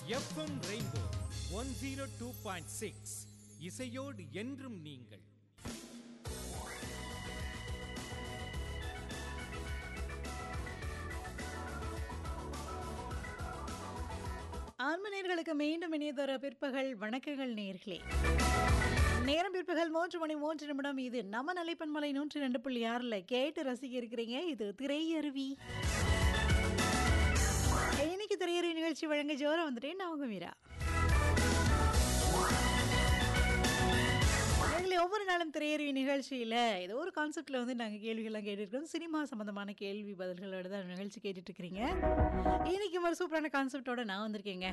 FM rainbow one zero two point six இசையோடு என்றும் நீங்கள் ஆன்மநேர்களுக்கு மீண்டும் இனியதொரு பிற்பகல் வணக்கங்கள் நேர்களே நேரம் பிற்பகல் மூன்று மணி மூன்று நிமிடம் இது நம்ம நிலைப்பன்மலை நூற்றி ரெண்டு புள்ளி ஆறில் கேட்டு ரசிக்க இருக்கிறீங்க இது திரையருவி இன்னைக்கு திரையருவி நிகழ்ச்சி வழங்க ஜோரம் வந்துட்டேன் நான் உங்க மீரா எங்களை ஒவ்வொரு நாளும் திரையருவி நிகழ்ச்சியில் ஏதோ ஒரு கான்செப்டில் வந்து நாங்கள் கேள்விகள்லாம் கேட்டுருக்கோம் சினிமா சம்மந்தமான கேள்வி பதில்களோட தான் நிகழ்ச்சி கேட்டுட்டு இருக்கிறீங்க இன்னைக்கு ஒரு சூப்பரான கான்செப்டோட நான் வந்திருக்கேங்க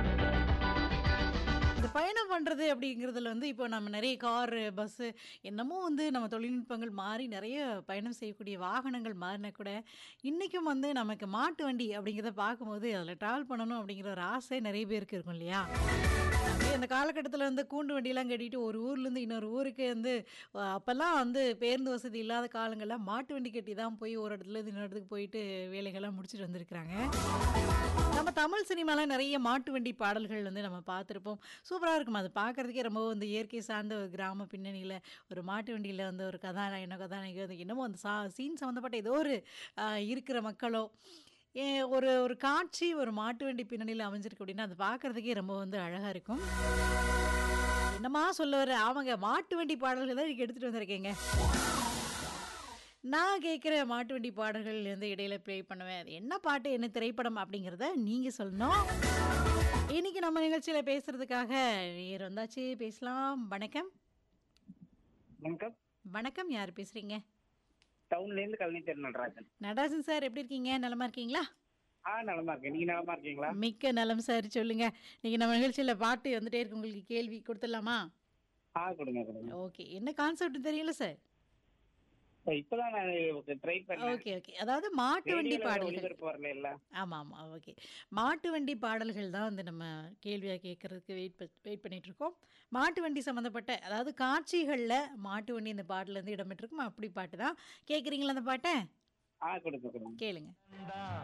இந்த பயணம் பண்ணுறது அப்படிங்கிறதுல வந்து இப்போ நம்ம நிறைய காரு பஸ்ஸு என்னமோ வந்து நம்ம தொழில்நுட்பங்கள் மாறி நிறைய பயணம் செய்யக்கூடிய வாகனங்கள் மாறின கூட இன்றைக்கும் வந்து நமக்கு மாட்டு வண்டி அப்படிங்கிறத பார்க்கும்போது அதில் ட்ராவல் பண்ணணும் அப்படிங்கிற ஒரு ஆசை நிறைய பேருக்கு இருக்கும் இல்லையா அப்படியே அந்த காலகட்டத்தில் வந்து கூண்டு வண்டியெல்லாம் கட்டிட்டு ஒரு ஊர்லேருந்து இன்னொரு ஊருக்கு வந்து அஹ், அப்போல்லாம் வந்து பேருந்து வசதி இல்லாத காலங்களில் மாட்டு வண்டி கட்டி தான் போய் ஒரு இடத்துல இருந்து இன்னொரு இடத்துக்கு போயிட்டு வேலைகள்லாம் முடிச்சுட்டு வந்திருக்கிறாங்க நம்ம தமிழ் சினிமாவில் நிறைய மாட்டு வண்டி பாடல்கள் வந்து நம்ம பார்த்துருப்போம் சூப்பராக இருக்கும் அது பார்க்குறதுக்கே ரொம்ப வந்து இயற்கை சார்ந்த ஒரு கிராம பின்னணியில் ஒரு மாட்டு வண்டியில் வந்து ஒரு கதாநாயகனோ கதாநாயகி வந்து என்னமோ அந்த சா சீன் சம்மந்தப்பட்ட ஏதோ ஒரு ஆஹ், இருக்கிற மக்களோ ஏ, ஒரு ஒரு காட்சி ஒரு மாட்டு வண்டி பின்னணியில் அமைஞ்சிருக்கு அப்படின்னா அது பார்க்குறதுக்கே ரொம்ப வந்து அழகாக இருக்கும் என்னம்மா சொல்ல வர ஆமாங்க மாட்டு வண்டி பாடல்கள் தான் இன்னைக்கு எடுத்துகிட்டு வந்திருக்கேங்க நான் கேட்குற மாட்டு வண்டி பாடல்கள் வந்து இடையில ப்ளே பண்ணுவேன் அது என்ன பாட்டு என்ன திரைப்படம் அப்படிங்கிறத நீங்கள் சொல்லணும் இன்னைக்கு நம்ம நிகழ்ச்சியில் பேசுறதுக்காக நேர் வந்தாச்சு பேசலாம் வணக்கம் வணக்கம் வணக்கம் யார் பேசுறீங்க டவுன்ல இருந்து கல்வி தெரு நடராஜன் நடராஜன் சார் எப்படி இருக்கீங்க நலமா இருக்கீங்களா ஆ நலமா இருக்கேன் நீங்க நலமா இருக்கீங்களா மிக்க நலம் சார் சொல்லுங்க இன்னைக்கு நம்ம நிகழ்ச்சியில் பாட்டு வந்துட்டே இருக்கு உங்களுக்கு கேள்வி கொடுத்துடலாமா ஆ கொடுங்க கொடுங்க ஓகே என்ன கான்செப்ட் தெரியல சார் இப்ப- இப்பதான் நான் ட்ரை பண்ணேன் ஓகே ஓகே அதாவது மாட்டு வண்டி ரேடியோல பாடல்கள் ஒளிபரப்பு வரல இல்ல ஆமாம் ஆமாம் ஓகே மாட்டு வண்டி பாடல்கள் தான் வந்து நம்ம கேள்வியாக கேட்குறதுக்கு வெயிட் வெயிட் பண்ணிட்டு இருக்கோம் மாட்டு வண்டி சம்மந்தப்பட்ட அதாவது காட்சிகளில் மாட்டு வண்டி இந்த பாட்டில் இருந்து இடம்பெற்றிருக்கும் அப்படி பாட்டு தான் கேட்குறீங்களா அந்த பாட்டை ஆ கொடுங்க கொடுங்க கேளுங்க